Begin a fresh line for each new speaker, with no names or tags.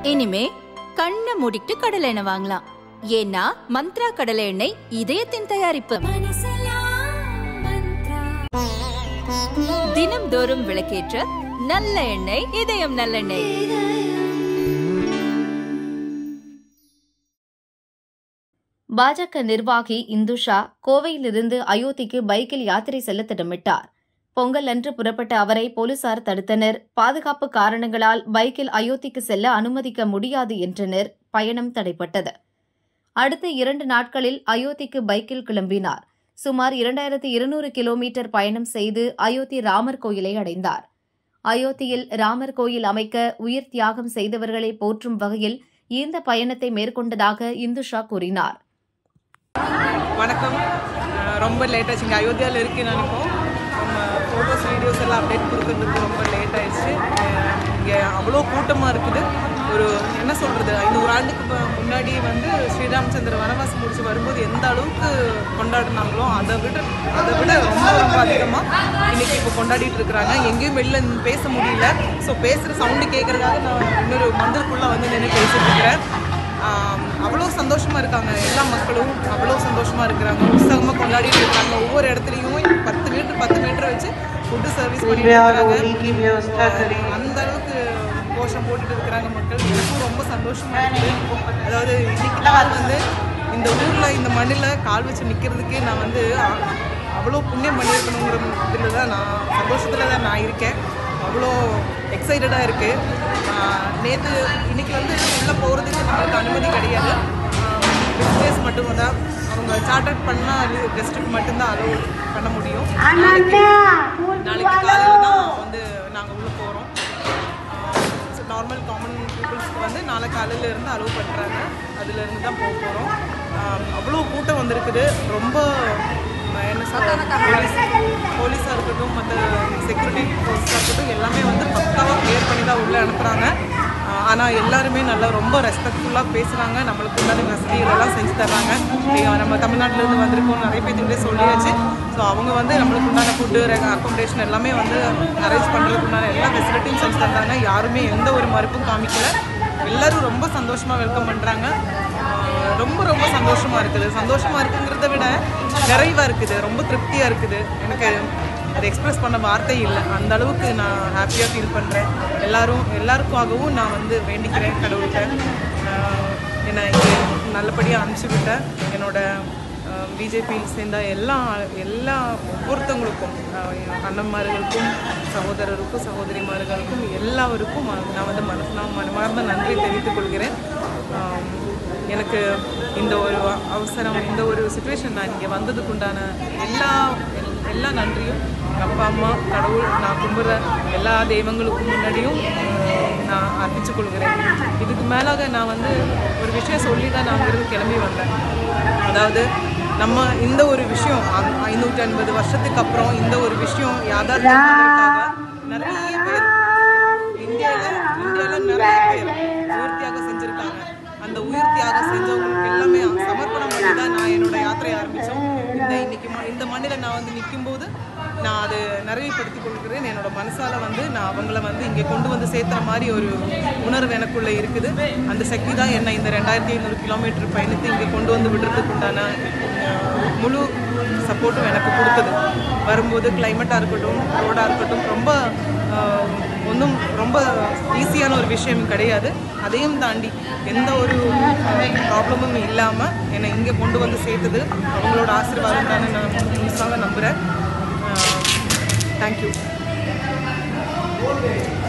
இனிமே கண்ணை மூடிட்டு கடலை எண்ணெய் வாங்கலாம் ஏன்னா மந்த்ரா கடலை எண்ணெய் இதயத்தின் தயாரிப்பு தினம்தோறும் விளக்கேற்ற நல்ல எண்ணெய் இதயம் நல்லெண்ணெய்
பாஜக நிர்வாகி இந்துஷா கோவையிலிருந்து அயோத்திக்கு பைக்கில் யாத்திரை செல்ல திட்டமிட்டார் பொங்கல் அன்று புறப்பட்ட அவரை போலீசார் தடுத்தனர் பாதுகாப்பு காரணங்களால் பைக்கில் அயோத்திக்கு செல்ல அனுமதிக்க முடியாது என்றனர் பயணம் தடைப்பட்டது அடுத்த இரண்டு நாட்களில் அயோத்திக்கு பைக்கில் கிளம்பினார் சுமார் இரண்டாயிரத்து இருநூறு கிலோமீட்டர் பயணம் செய்து அயோத்தி ராமர் கோயிலை அடைந்தார் அயோத்தியில் ராமர் கோயில் அமைக்க உயிர் தியாகம் செய்தவர்களை போற்றும் வகையில் இந்த பயணத்தை மேற்கொண்டதாக இந்துஷா கூறினார்
வணக்கம் அஹ் ரொம்ப லேட் ஆச்சு இங்கே அயோத்தியாவில் இருக்குன்னு நினைப்போம் நம்ம ஃபோட்டோஸ் வீடியோஸ் எல்லாம் அப்டேட் கொடுக்கறதுக்கு ரொம்ப லேட் ஆயிடுச்சு இங்கே அவ்வளோ கூட்டமாக இருக்குது ஒரு என்ன சொல்கிறது ஐநூறு ஆண்டுக்கு ப- முன்னாடி வந்து ஸ்ரீராமச்சந்திர வனவாசம் முடிச்சு வரும்போது எந்த அளவுக்கு கொண்டாடினாங்களோ அதை விட அதை விட ரொம்ப ரொம்ப அதிகமாக இன்னைக்கு இப்போ கொண்டாடிட்டு இருக்கிறாங்க எங்கேயும் வெளில நின்னு பேச முடியல ஸோ பேசுகிற சவுண்டு கேட்குறதுக்காக நான் இன்னொரு மந்திரக்குள்ளே வந்து நின்று பேசிட்டு இருக்கிறேன் ஆம், அவ்வளோ சந்தோஷமா இருக்காங்க எல்லா மக்களும் அவ்வளோ சந்தோஷமா இருக்கிறாங்க உற்சாகமாக கொண்டாடிட்டு இருக்காங்க ஒவ்வொரு இடத்துலையும் பத்து மீட்டர் பத்து மீட்டர் வச்சு ஃபுட்டு சர்வீஸ் பண்ணிட்டு இருக்காங்க அந்த அளவுக்கு கோஷம் போட்டுட்டு இருக்கிறாங்க மக்கள் எனக்கும் ரொம்ப சந்தோஷமா இருக்குது அதாவது இன்னைக்கு நாள் வந்து இந்த ஊர்ல இந்த மண்ணில் கால் வச்சு நிற்கிறதுக்கே நான் வந்து அ- அவ்வளோ புண்ணியம் பண்ணியிருக்கணுங்கிற இதில் தான் நான் சந்தோஷத்தில் தான் நான் இருக்கேன் அவ்வளோ எக்ஸைட்டடாக இருக்குது நேற்று இன்னைக்கு வந்து உள்ளே போகிறதுக்கு நம்மளுக்கு அனுமதி கிடையாது பிஸ்னஸ் மட்டும் தான் அவங்க சார்ட்டர்ட் பண்ணால் கெஸ்ட்டுக்கு மட்டும்தான் அலோவ் பண்ண முடியும் நாளைக்கு நாளைக்கு காலையில் தான் வந்து நாங்கள் உள்ளே போகிறோம் நார்மல் காமன் பீப்புள்ஸ்க்கு வந்து நாளை காலையில இருந்து அலோவ் பண்ணுறாங்க அதுலேருந்து தான் போக போகிறோம் அவ்வளோ கூட்டம் வந்திருக்குது ரொம்ப ம, என்ன சொல்கிறது போலீஸாக இருக்கட்டும் மற்ற செக்யூரிட்டி ஃபோர்ஸாக இருக்கட்டும் எல்லாமே வந்து பக்காவாக கிளியர் பண்ணி தான் உள்ளே அனுப்புகிறாங்க ஆனால் எல்லாருமே நல்லா ரொம்ப ரெஸ்பெக்ட்ஃபுல்லாக பேசுகிறாங்க நம்மளுக்கு உண்டான வசதிகள் எல்லாம் செஞ்சு தர்றாங்க இங்க நம்ம தமிழ்நாட்டிலேருந்து வந்திருக்கோம் நிறைய பேர்த்துக்கிட்டே சொல்லியாச்சு ஸோ அவங்க வந்து நம்மளுக்கு உண்டான ஃபுட்டு அக்காமடேஷன் எல்லாமே வந்து அரேஞ்ச் பண்ணுறதுக்கு உண்டான எல்லா ஃபெசிலிட்டியும் செஞ்சு தந்தாங்க யாருமே எந்த ஒரு மறுப்பும் காமிக்கல எல்லாரும் ரொம்ப சந்தோஷமாக வெல்கம் பண்ணுறாங்க ரொம்ப ரொம்ப சந்தோஷமாக இருக்குது சந்தோஷமாக இருக்குங்கிறத விட நிறைவாக இருக்குது ரொம்ப திருப்தியாக இருக்குது எனக்கு அதை எக்ஸ்பிரஸ் பண்ண வார்த்தை இல்லை அந்த அளவுக்கு நான் ஹாப்பியாக ஃபீல் பண்ணுறேன் எல்லாரும் எல்லாருக்காகவும் நான் வந்து வேண்டிக்கிறேன் கடவுள்கிட்ட ஆஹ் என்னை இங்கே நல்லபடியாக அனுப்பிச்சி விட்டேன் என்னோட பிஜேபியில் சேர்ந்த எல்லா எல்லா ஒவ்வொருத்தவங்களுக்கும் ஆஹ் என் அண்ணன்மார்களுக்கும் சகோதரருக்கும் சகோதரிமார்களுக்கும் எல்லாருக்கும் நான் வந்து மனசு நான் மனமார்ந்த நன்றி தெரிவித்துக் கொள்கிறேன் ஆம், எனக்கு இந்த ஒரு அவசரம் இந்த ஒரு சுச்சுவேஷன் நான் இங்கே வந்ததுக்கு உண்டான எல்லா எல்- எல்லா நன்றியும் எங்கள் அப்பா அம்மா கடவுள் நான் கும்பிட்ற எல்லா தெய்வங்களுக்கும் முன்னாடியும் ஆஹ், நான் அர்ப்பிச்சு கொள்கிறேன் இதுக்கு மேலாக நான் வந்து ஒரு விஷயம் சொல்லி தான் நான் அங்கிருந்து கிளம்பி வந்தேன் அதாவது நம்ம இந்த ஒரு விஷயம் ஐ- ஐநூற்றி ஐம்பது வருஷத்துக்கு அப்புறம் இந்த ஒரு விஷயம் யாதார்த்தமாக நிறைய பேர் இந்தியாவில் இந்தியாவில் நிறைய பேர் உயிர் தியாகம் செஞ்சுருக்காங்க அந்த உயிர் தியாகம் செஞ்சவங்களுக்கு எல்லாமே சமர்ப்பணம் பண்ணி தான் நான் என்னோட யாத்திரையை ஆரம்பித்தோம் இந்த இன்னைக்கு ம- இந்த மண்ணில் நான் வந்து நிற்கும்போது நான் அதை நிறைவுபடுத்திக் கொள்கிறேன் என்னோட மனசால வந்து நான் அவங்கள வந்து இங்கே கொண்டு வந்து சேர்த்துற மாதிரி ஒரு உணர்வு எனக்குள்ளே இருக்குது அந்த சக்தி தான் என்னை இந்த ரெண்டாயிரத்தி ஐநூறு கிலோமீட்டர் பயணித்து இங்கே கொண்டு வந்து விடுறதுக்கு உண்டான அஹ், முழு சப்போர்ட்டும் எனக்கு கொடுத்தது வரும்போது கிளைமேட்டாக இருக்கட்டும் ரோடாக இருக்கட்டும் ரொம்ப ஒன்றும் ரொம்ப ஈஸியான ஒரு விஷயம் கிடையாது அதையும் தாண்டி எந்த ஒரு ப்ராப்ளமும் இல்லாமல் என்னை இங்கே கொண்டு வந்து சேர்த்தது அவங்களோட ஆசீர்வாதம் தானே நான் முழுசாக நம்புகிறேன் தேங்க்யூ